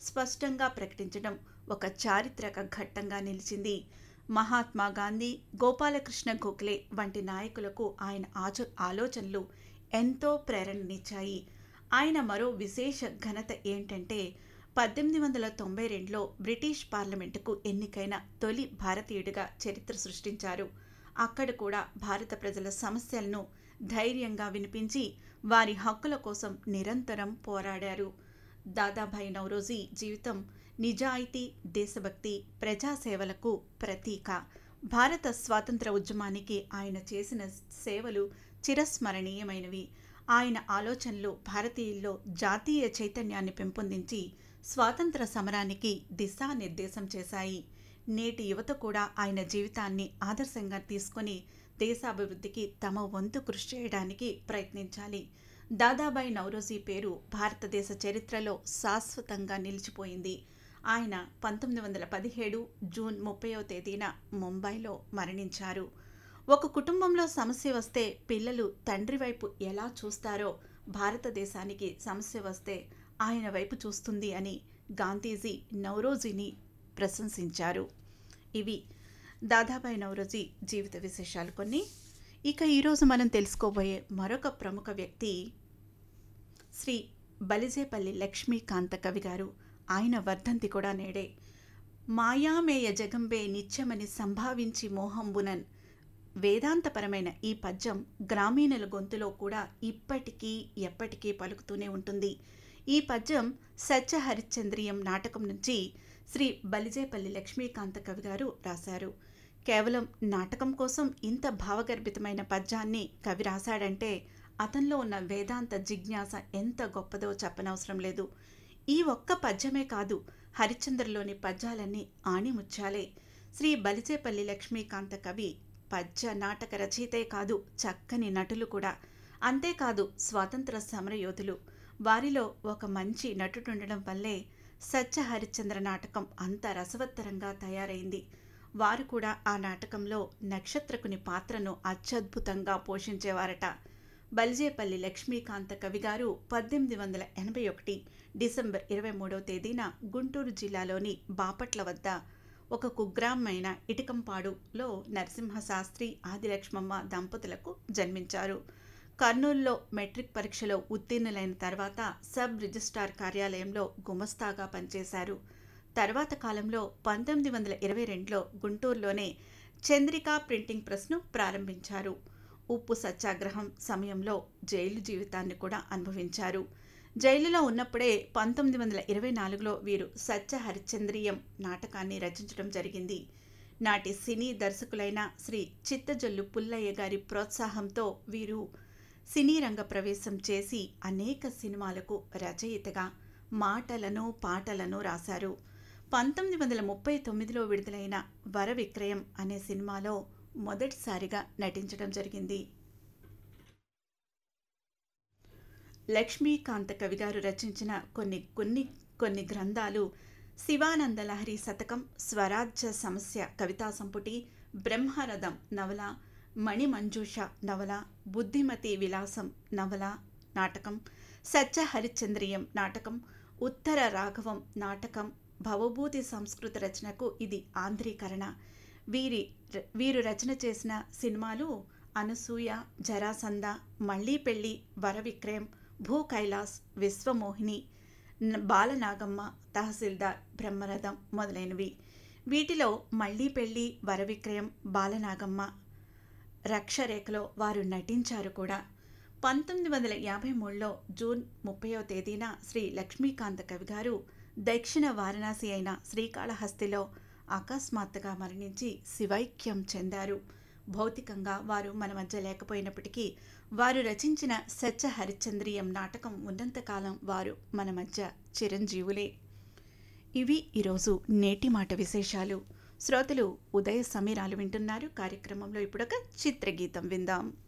స్పష్టంగా ప్రకటించడం ఒక చారిత్రక ఘట్టంగా నిలిచింది మహాత్మా గాంధీ గోపాలకృష్ణ గోఖలే వంటి నాయకులకు ఆయన ఆచ ఆలోచనలు ఎంతో ప్రేరణనిచ్చాయి ఆయన మరో విశేష ఘనత ఏంటంటే పద్దెనిమిది వందల తొంభై రెండులో బ్రిటిష్ పార్లమెంటుకు ఎన్నికైన తొలి భారతీయుడిగా చరిత్ర సృష్టించారు అక్కడ కూడా భారత ప్రజల సమస్యలను ధైర్యంగా వినిపించి వారి హక్కుల కోసం నిరంతరం పోరాడారు దాదాభాయ్ నౌరోజీ జీవితం నిజాయితీ దేశభక్తి ప్రజాసేవలకు ప్రతీక భారత స్వాతంత్ర ఉద్యమానికి ఆయన చేసిన సేవలు చిరస్మరణీయమైనవి ఆయన ఆలోచనలు భారతీయుల్లో జాతీయ చైతన్యాన్ని పెంపొందించి స్వాతంత్ర సమరానికి దిశానిర్దేశం చేశాయి నేటి యువత కూడా ఆయన జీవితాన్ని ఆదర్శంగా తీసుకొని దేశాభివృద్ధికి తమ వంతు కృషి చేయడానికి ప్రయత్నించాలి దాదాబాయి నౌరోజీ పేరు భారతదేశ చరిత్రలో శాశ్వతంగా నిలిచిపోయింది ఆయన పంతొమ్మిది వందల పదిహేడు జూన్ ముప్పైవ తేదీన ముంబైలో మరణించారు ఒక కుటుంబంలో సమస్య వస్తే పిల్లలు తండ్రి వైపు ఎలా చూస్తారో భారతదేశానికి సమస్య వస్తే ఆయన వైపు చూస్తుంది అని గాంధీజీ నౌరోజీని ప్రశంసించారు ఇవి దాదాబాయి నౌరోజీ జీవిత విశేషాలు కొన్ని ఇక ఈరోజు మనం తెలుసుకోబోయే మరొక ప్రముఖ వ్యక్తి శ్రీ బలిజేపల్లి లక్ష్మీకాంత కవి గారు ఆయన వర్ధంతి కూడా నేడే మాయామేయ జగంబే నిత్యమని సంభావించి మోహంబునన్ వేదాంతపరమైన ఈ పద్యం గ్రామీణుల గొంతులో కూడా ఇప్పటికీ ఎప్పటికీ పలుకుతూనే ఉంటుంది ఈ పద్యం సత్య హరిశ్చంద్రియం నాటకం నుంచి శ్రీ బలిజేపల్లి లక్ష్మీకాంత కవి గారు రాశారు కేవలం నాటకం కోసం ఇంత భావగర్భితమైన పద్యాన్ని కవి రాశాడంటే అతనిలో ఉన్న వేదాంత జిజ్ఞాస ఎంత గొప్పదో చెప్పనవసరం లేదు ఈ ఒక్క పద్యమే కాదు హరిశ్చంద్రలోని పద్యాలన్నీ ఆణిముత్యాలే శ్రీ బలిజేపల్లి లక్ష్మీకాంత కవి పద్య నాటక రచయితే కాదు చక్కని నటులు కూడా అంతేకాదు స్వాతంత్ర సమరయోధులు వారిలో ఒక మంచి నటుడుండడం వల్లే సత్య హరిశ్చంద్ర నాటకం అంత రసవత్తరంగా తయారైంది వారు కూడా ఆ నాటకంలో నక్షత్రకుని పాత్రను అత్యద్భుతంగా పోషించేవారట బలిజేపల్లి లక్ష్మీకాంత కవి గారు పద్దెనిమిది వందల ఎనభై ఒకటి డిసెంబర్ ఇరవై మూడవ తేదీన గుంటూరు జిల్లాలోని బాపట్ల వద్ద ఒక కుగ్రామైన ఇటికంపాడులో నరసింహశాస్త్రి ఆదిలక్ష్మమ్మ దంపతులకు జన్మించారు కర్నూలులో మెట్రిక్ పరీక్షలో ఉత్తీర్ణులైన తర్వాత సబ్ రిజిస్ట్రార్ కార్యాలయంలో గుమస్తాగా పనిచేశారు తర్వాత కాలంలో పంతొమ్మిది వందల ఇరవై రెండులో గుంటూరులోనే చంద్రికా ప్రింటింగ్ ప్రెస్ను ప్రారంభించారు ఉప్పు సత్యాగ్రహం సమయంలో జైలు జీవితాన్ని కూడా అనుభవించారు జైలులో ఉన్నప్పుడే పంతొమ్మిది వందల ఇరవై నాలుగులో వీరు సత్య హరిచంద్రియం నాటకాన్ని రచించడం జరిగింది నాటి సినీ దర్శకులైన శ్రీ చిత్తజల్లు పుల్లయ్య గారి ప్రోత్సాహంతో వీరు సినీ రంగ ప్రవేశం చేసి అనేక సినిమాలకు రచయితగా మాటలను పాటలను రాశారు పంతొమ్మిది వందల ముప్పై తొమ్మిదిలో విడుదలైన వర విక్రయం అనే సినిమాలో మొదటిసారిగా నటించడం జరిగింది లక్ష్మీకాంత కవి గారు రచించిన కొన్ని కొన్ని కొన్ని గ్రంథాలు శివానంద లహరి శతకం స్వరాజ్య సమస్య కవితా సంపుటి బ్రహ్మరథం నవల మణిమంజూష నవల బుద్ధిమతి విలాసం నవల నాటకం సత్య హరిచంద్రియం నాటకం ఉత్తర రాఘవం నాటకం భవభూతి సంస్కృత రచనకు ఇది ఆంధ్రీకరణ వీరి వీరు రచన చేసిన సినిమాలు అనసూయ జరాసంద మళ్ళీ పెళ్ళి వరవిక్రయం భూ కైలాస్ విశ్వమోహిని బాలనాగమ్మ తహసీల్దార్ బ్రహ్మరథం మొదలైనవి వీటిలో మళ్ళీ పెళ్ళి వరవిక్రయం బాలనాగమ్మ రక్షరేఖలో వారు నటించారు కూడా పంతొమ్మిది వందల యాభై మూడులో జూన్ ముప్పైవ తేదీన శ్రీ లక్ష్మీకాంత కవి గారు దక్షిణ వారణాసి అయిన శ్రీకాళహస్తిలో అకస్మాత్తుగా మరణించి శివైక్యం చెందారు భౌతికంగా వారు మన మధ్య లేకపోయినప్పటికీ వారు రచించిన సత్య హరిచంద్రియం నాటకం ఉన్నంతకాలం వారు మన మధ్య చిరంజీవులే ఇవి ఈరోజు నేటి మాట విశేషాలు శ్రోతలు ఉదయ సమీరాలు వింటున్నారు కార్యక్రమంలో ఇప్పుడొక చిత్రగీతం విందాం